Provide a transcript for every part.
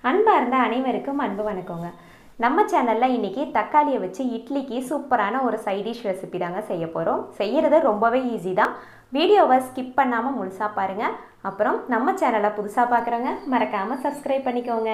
அன்பார்ந்த அனைவருக்கும் அன்பு வணக்கங்க நம்ம சேனலில் இன்றைக்கி தக்காளியை வச்சு இட்லிக்கு சூப்பரான ஒரு சைட் டிஷ் ரெசிபி தாங்க செய்ய போகிறோம் செய்கிறது ரொம்பவே ஈஸி தான் வீடியோவை ஸ்கிப் பண்ணாமல் முழுசாக பாருங்கள் அப்புறம் நம்ம சேனலை புதுசாக பார்க்குறவங்க மறக்காமல் சப்ஸ்கிரைப் பண்ணிக்கோங்க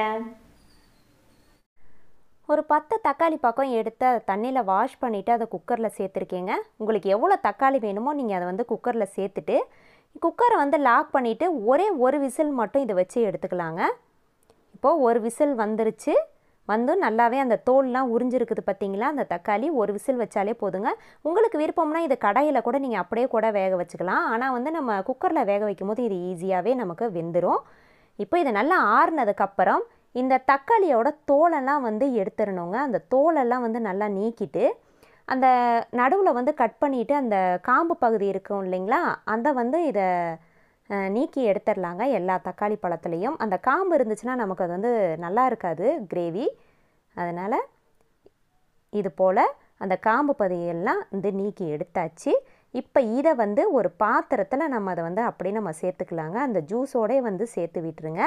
ஒரு பத்து தக்காளி பக்கம் எடுத்து அதை தண்ணியில் வாஷ் பண்ணிவிட்டு அதை குக்கரில் சேர்த்துருக்கீங்க உங்களுக்கு எவ்வளோ தக்காளி வேணுமோ நீங்கள் அதை வந்து குக்கரில் சேர்த்துட்டு குக்கரை வந்து லாக் பண்ணிவிட்டு ஒரே ஒரு விசில் மட்டும் இதை வச்சு எடுத்துக்கலாங்க இப்போது ஒரு விசில் வந்துருச்சு வந்து நல்லாவே அந்த தோல்லாம் உறிஞ்சிருக்குது பார்த்தீங்களா அந்த தக்காளி ஒரு விசில் வச்சாலே போதுங்க உங்களுக்கு விருப்பம்னா இது கடையில் கூட நீங்கள் அப்படியே கூட வேக வச்சுக்கலாம் ஆனால் வந்து நம்ம குக்கரில் வேக வைக்கும் போது இது ஈஸியாகவே நமக்கு வெந்துடும் இப்போ இது நல்லா ஆறுனதுக்கப்புறம் இந்த தக்காளியோட தோலெல்லாம் வந்து எடுத்துடணுங்க அந்த தோலெல்லாம் வந்து நல்லா நீக்கிட்டு அந்த நடுவில் வந்து கட் பண்ணிவிட்டு அந்த காம்பு பகுதி இருக்கும் இல்லைங்களா அந்த வந்து இதை அஹ், நீக்கி எடுத்துடலாங்க எல்லா தக்காளி பழத்துலேயும் அந்த காம்பு இருந்துச்சுன்னா நமக்கு அது வந்து நல்லா இருக்காது கிரேவி அதனால் இது போல் அந்த காம்பு பகுதியெல்லாம் வந்து நீக்கி எடுத்தாச்சு இப்போ இதை வந்து ஒரு பாத்திரத்தில் நம்ம அதை வந்து அப்படியே நம்ம சேர்த்துக்கலாங்க அந்த ஜூஸோடே வந்து சேர்த்து விட்டுருங்க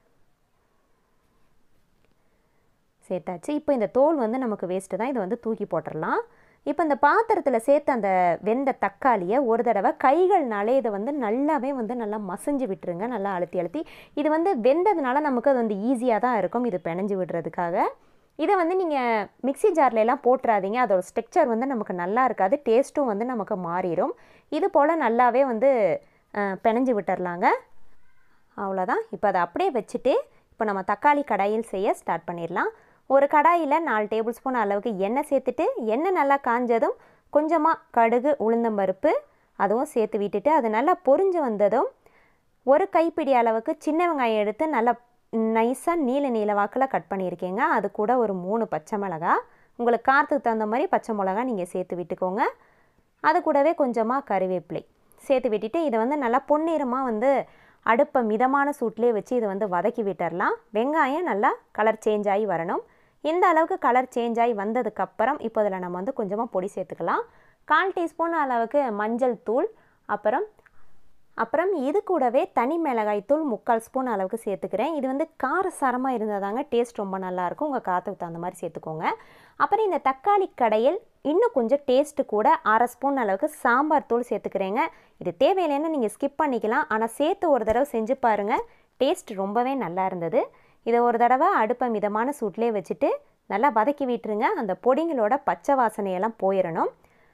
சேர்த்தாச்சு இப்போ இந்த தோல் வந்து நமக்கு வேஸ்ட்டு தான் இதை வந்து தூக்கி போட்டுடலாம் இப்போ இந்த பாத்திரத்தில் சேர்த்து அந்த வெந்த தக்காளியை ஒரு தடவை கைகள்னாலே இதை வந்து நல்லாவே வந்து நல்லா மசிஞ்சு விட்டுருங்க நல்லா அழுத்தி அழுத்தி இது வந்து வெந்ததுனால நமக்கு அது வந்து ஈஸியாக தான் இருக்கும் இது பிணைஞ்சு விடுறதுக்காக இதை வந்து நீங்கள் மிக்ஸி ஜார்ல எல்லாம் போட்டுறாதீங்க அதோட ஸ்ட்ரக்சர் வந்து நமக்கு நல்லா இருக்காது டேஸ்ட்டும் வந்து நமக்கு மாறிடும் இது போல் நல்லாவே வந்து அஹ், பிணைஞ்சு விட்டுறலாங்க அவ்வளோதான் இப்போ அதை அப்படியே வச்சுட்டு இப்போ நம்ம தக்காளி கடாயில் செய்ய ஸ்டார்ட் பண்ணிடலாம் ஒரு கடாயில் நாலு டேபிள் ஸ்பூன் அளவுக்கு எண்ணெய் சேர்த்துட்டு எண்ணெய் நல்லா காஞ்சதும் கொஞ்சமாக கடுகு உளுந்தம்பருப்பு அதுவும் சேர்த்து விட்டுட்டு அது நல்லா பொரிஞ்சு வந்ததும் ஒரு கைப்பிடி அளவுக்கு சின்ன வெங்காயம் எடுத்து நல்லா நைஸாக நீல நீல வாக்கில் கட் பண்ணியிருக்கீங்க அது கூட ஒரு மூணு பச்சை மிளகா உங்களுக்கு காரத்துக்கு தகுந்த மாதிரி பச்சை மிளகா நீங்கள் சேர்த்து விட்டுக்கோங்க அது கூடவே கொஞ்சமாக கறிவேப்பிலை சேர்த்து விட்டுட்டு இதை வந்து நல்லா பொன்னிறமாக வந்து அடுப்பை மிதமான சூட்லேயே வச்சு இதை வந்து வதக்கி விட்டுறலாம் வெங்காயம் நல்லா கலர் சேஞ்ச் ஆகி வரணும் இந்த அளவுக்கு கலர் சேஞ்ச் ஆகி வந்ததுக்கப்புறம் இப்போ இதில் நம்ம வந்து கொஞ்சமாக பொடி சேர்த்துக்கலாம் கால் டீஸ்பூன் அளவுக்கு மஞ்சள் தூள் அப்புறம் அப்புறம் இது கூடவே தனி மிளகாய் தூள் முக்கால் ஸ்பூன் அளவுக்கு சேர்த்துக்கிறேன் இது வந்து காரசாரமாக இருந்தால் தாங்க டேஸ்ட் ரொம்ப நல்லாயிருக்கும் உங்கள் காற்றுக்கு தகுந்த மாதிரி சேர்த்துக்கோங்க அப்புறம் இந்த தக்காளி கடையில் இன்னும் கொஞ்சம் டேஸ்ட்டு கூட அரை ஸ்பூன் அளவுக்கு சாம்பார் தூள் சேர்த்துக்கிறேங்க இது தேவையில்லைன்னு நீங்கள் ஸ்கிப் பண்ணிக்கலாம் ஆனால் சேர்த்து ஒரு தடவை செஞ்சு பாருங்கள் டேஸ்ட் ரொம்பவே நல்லா இருந்தது இதை ஒரு தடவை அடுப்பை மிதமான சூட்லேயே வச்சுட்டு நல்லா வதக்கி விட்டுருங்க அந்த பொடிங்களோட பச்சை வாசனையெல்லாம் போயிடணும்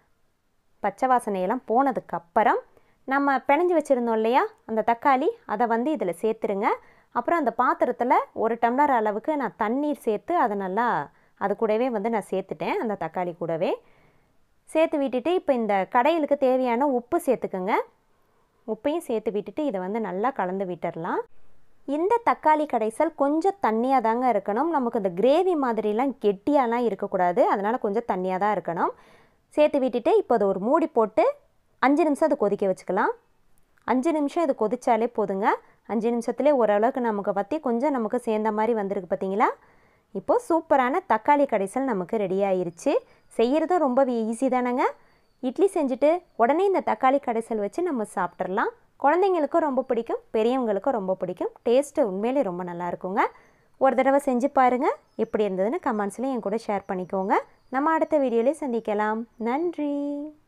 பச்சை வாசனையெல்லாம் போனதுக்கப்புறம் நம்ம பிணைஞ்சு வச்சுருந்தோம் இல்லையா அந்த தக்காளி அதை வந்து இதில் சேர்த்துருங்க அப்புறம் அந்த பாத்திரத்தில் ஒரு டம்ளர் அளவுக்கு நான் தண்ணீர் சேர்த்து அதை நல்லா அது கூடவே வந்து நான் சேர்த்துட்டேன் அந்த தக்காளி கூடவே சேர்த்து விட்டுட்டு இப்போ இந்த கடையிலுக்கு தேவையான உப்பு சேர்த்துக்குங்க உப்பையும் சேர்த்து விட்டுட்டு இதை வந்து நல்லா கலந்து விட்டுறலாம் இந்த தக்காளி கடைசல் கொஞ்சம் தண்ணியாக தாங்க இருக்கணும் நமக்கு இந்த கிரேவி மாதிரிலாம் கெட்டியாலாம் இருக்கக்கூடாது அதனால் கொஞ்சம் தண்ணியாக தான் இருக்கணும் சேர்த்து விட்டுட்டு இப்போ அதை ஒரு மூடி போட்டு அஞ்சு நிமிஷம் அதை கொதிக்க வச்சுக்கலாம் அஞ்சு நிமிஷம் இது கொதிச்சாலே போதுங்க அஞ்சு நிமிஷத்துலேயே ஓரளவுக்கு நமக்கு வற்றி கொஞ்சம் நமக்கு சேர்ந்த மாதிரி வந்திருக்கு பார்த்தீங்களா இப்போது சூப்பரான தக்காளி கடைசல் நமக்கு ரெடி ஆயிருச்சு செய்கிறதும் ரொம்ப ஈஸி தானேங்க இட்லி செஞ்சுட்டு உடனே இந்த தக்காளி கடைசல் வச்சு நம்ம சாப்பிட்றலாம் குழந்தைங்களுக்கும் ரொம்ப பிடிக்கும் பெரியவங்களுக்கும் ரொம்ப பிடிக்கும் டேஸ்ட்டு உண்மையிலே ரொம்ப நல்லா இருக்குங்க ஒரு தடவை செஞ்சு பாருங்கள் எப்படி இருந்ததுன்னு கமெண்ட்ஸ்லேயும் என் கூட ஷேர் பண்ணிக்கோங்க நம்ம அடுத்த வீடியோலேயே சந்திக்கலாம் நன்றி